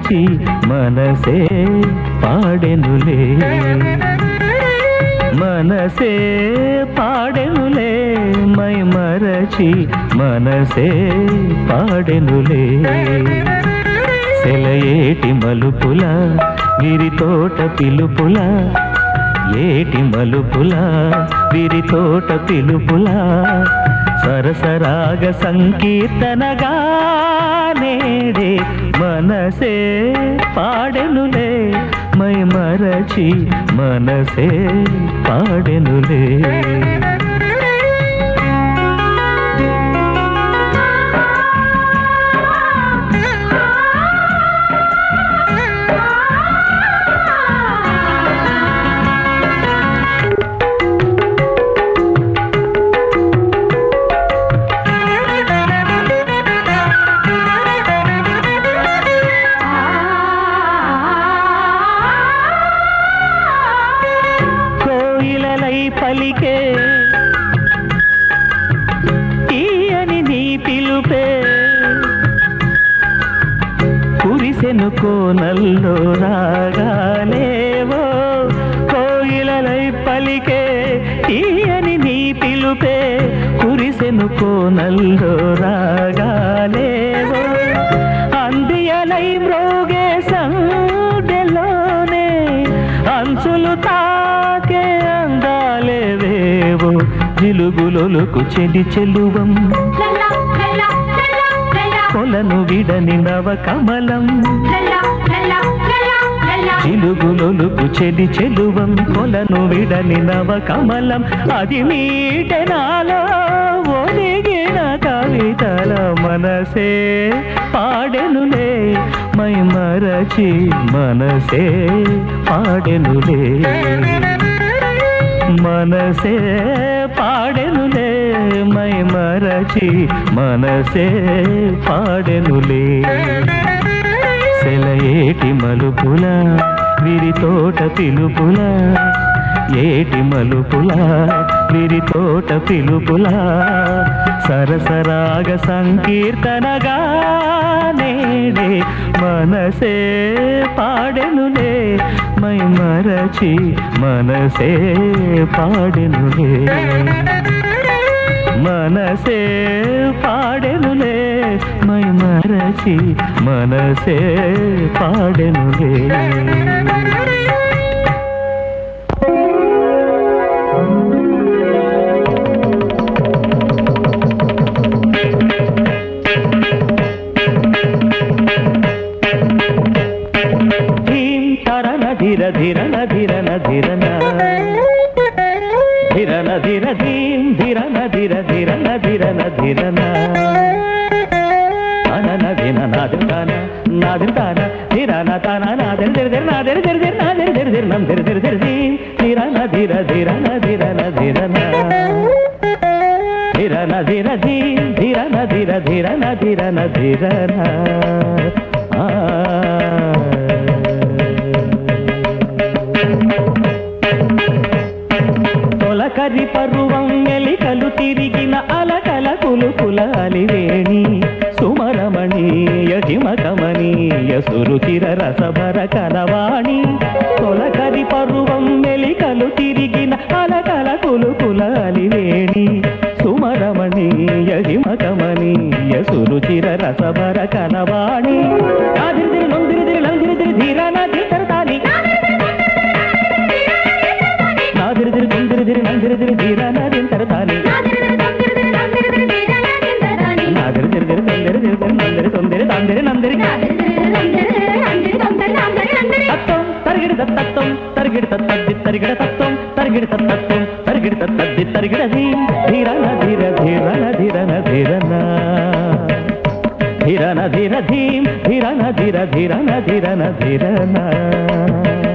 మరచి మనసే పాడెనులే మనసే పాడెనులే మై మరచి మనసే పాడెనులే సెలయేటి మలుపుల విరితోట పిలుపుల ఏటి మలుపుల విరితోట పిలుపుల సరసరాగ సంకీర్తనగా నేడే మనసే పాడెనులే మై మరచి మనసే పాడెనులే కోయిలలై పలికే తీయని నీ పిలుపే కురిసెను కోనల్లో రాగాలేవో కోయిలలై పలికే తీయని నీ పిలుపే కురిసెను కోనల్లో రాగాలేవో అందియలై మ్రోగే సండెలోనే అంచులు తాకే అందాలేవేవో జిలుగులొలుకు చెలి చెలువం కొలను విడని నవ కమలం చిలుగులొలుకు చెలి చెలువం కొలను విడని నవ కమలం అది మీటెనాలో ఒలిగిన కవితల మనసే పాడెనులే మై మరచి మనసే పాడెనులే మనసే పాడెనులే మై మరచి మనసే పాడెనులే సెలయేటి మలుపుల విరితోట పిలుపుల ఏటి మలుపుల విరితోట పిలుపుల సరసరాగ సంకీర్తనగా నేడే మనసే పాడెనులే మై మరచి మనసే పాడెనులే మనసే పాడెనులే మై మరచి మనసే పాడెనులే ధీం తరన ధిర ధిరన ధిరన ధిరన ధిరన ధిర ధీం ధిరన ధిర ధిరన ధిరన ధిరన అనన ధిన నాదిర్తాన నాదిర్తాన ధిరన తన నాదిర్ ధిర ధిర నాదిర్ ధిర ధిర నాదిర్ ధిర ధిర నం ధిర ధిర ధిర ధీం ధిరన ధిర ధిరన ధిరన ధిరన ధిరన ధిర ధీం ధిరన ధిర ధిరన ధిరన ధిరన ఆ తొలకరి పరువం ఎలికలు తిరిగిన అలకల కులుకుల అలివేణి సుమరమణీయ హిమకమనీయ సురుచిర రసభర కలవాణి తొలకరి పరువం ఎలికలు తిరిగిన అలకల కులుకుల అలివేణి సుమరమణీయ హిమకమనీయ సురుచిర రసభర కలవాణి నాదిరిదిరి నొందిరిదిరి నందిరిదిరి ధీరానా ధీతరతాని నాదిరిదిరి నొందిరిదిరి నందిరిదిరి ధీరానా ధీతరతాని నాదిరిదిరిదిరి నందిరిదిరి నందిరి తొందిరి తాందిరి నందిరి తత్వం తరిగిడి తత్వం తరిగిడి తత్తద్ది తరిగిడ తత్వం తరిగిడి తత్వం తరిగిడి తత్తద్ది తరిగిడ ధీం ధీరన ధీర ధీరన ధీరన ధీరన ధీరన ధీర ధీం ధీరన ధీర ధీరన ధీరన ధీరన